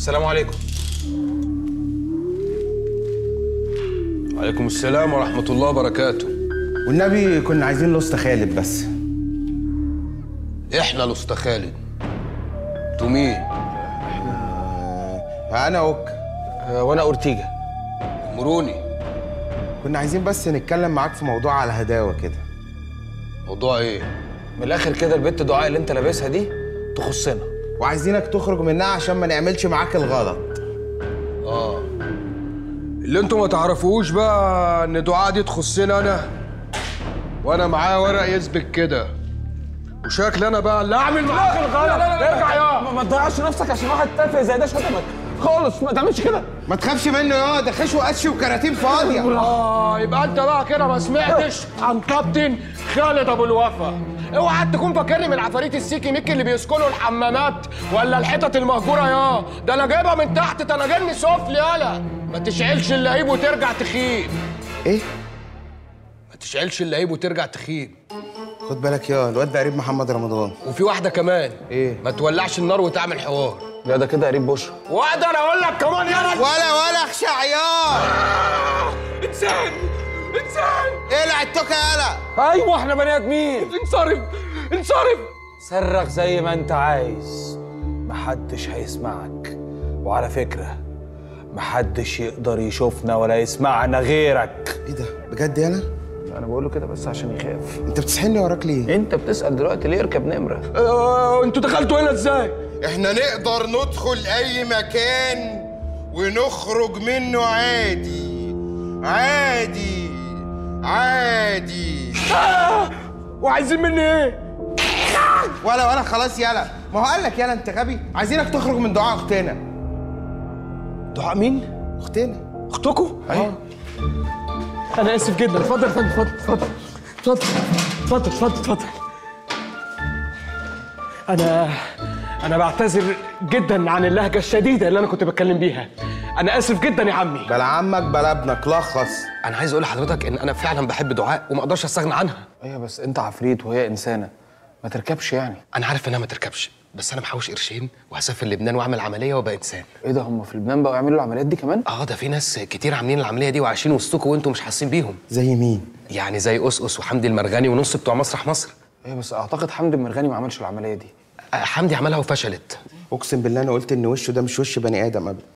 السلام عليكم وعليكم السلام ورحمة الله وبركاته والنبي كنا عايزين لوسته خالد بس احنا الأسطى خالد انتوا مين؟ انا اوك آه، وانا اورتيجا مروني كنا عايزين بس نتكلم معاك في موضوع على هداوه كده موضوع ايه؟ من الاخر كده البت دعاء اللي انت لابسها دي تخصنا وعايزينك تخرج منها عشان ما نعملش معاك الغلط اه اللي انتوا ما تعرفوش بقى ان دعاء دي تخصني انا وانا معايا ورق يثبت كده وشكل انا بقى اللي اعمل معاك الغلط ارجع يا ما تضيعش نفسك عشان واحد تافه زي ده شتمك خالص ما تعملش كده ما تخافش منه يا ده خش وقش وكراتين فاضيه اه يبقى انت بقى كده ما سمعتش عن كابتن خالد ابو الوفا اوعى تكون فاكرني من العفاريت السيكي ميكي اللي بيسكنوا الحمامات ولا الحتت المهجوره يا ده انا جايبها من تحت ده انا جني سفلي يالا ما تشعلش اللعيب وترجع تخيب ايه ما تشعلش اللعيب وترجع تخيب خد بالك يا الواد ده قريب محمد رمضان وفي واحده كمان إيه؟ ما تولعش النار وتعمل حوار لا ده كده قريب بشرى واقدر اقول لك كمان يا راجل ولا ولا اخشى عيار انسان انسان اقلع التوكه يالا ايوه احنا بني ادمين انصرف انصرف صرخ زي ما انت عايز محدش هيسمعك وعلى فكرة محدش يقدر يشوفنا ولا يسمعنا غيرك ايه ده بجد يالا انا بقول له كده بس عشان يخاف انت بتسحلني وراك ليه انت بتسأل دلوقتي ليه اركب نمرة آه، انتوا دخلتوا هنا ازاي احنا نقدر ندخل اي مكان ونخرج منه عادي عادي عادي وعايزين مني ايه ولا ولا خلاص يالا ما هو قال لك يالا انت غبي عايزينك تخرج من دعاء اختنا دعاء مين؟ اختنا اختكم؟ ايوه انا اسف جدا اتفضل يا فندم اتفضل اتفضل اتفضل اتفضل اتفضل انا انا بعتذر جدا عن اللهجه الشديده اللي انا كنت بتكلم بيها انا اسف جدا يا عمي بلا عمك بلا ابنك لخص انا عايز اقول لحضرتك ان انا فعلا بحب دعاء وما اقدرش استغنى عنها ايوه بس انت عفريت وهي انسانة ما تركبش يعني انا عارف انها ما تركبش بس انا محوش قرشين وهسافر لبنان واعمل عمليه وابقى انسان ايه ده هم في لبنان بقوا يعملوا العمليات دي كمان؟ اه ده في ناس كتير عاملين العمليه دي وعايشين وسطكم وانتم مش حاسين بيهم زي مين يعني زي أسقس وحمدي المرغني ونص بتوع مسرح مصر ايوه بس اعتقد حمدي المرغني ما عملش العملية دي آه، حمدي عملها وفشلت اقسم بالله انا قلت ان وشه ده مش وش بني ادم ابدا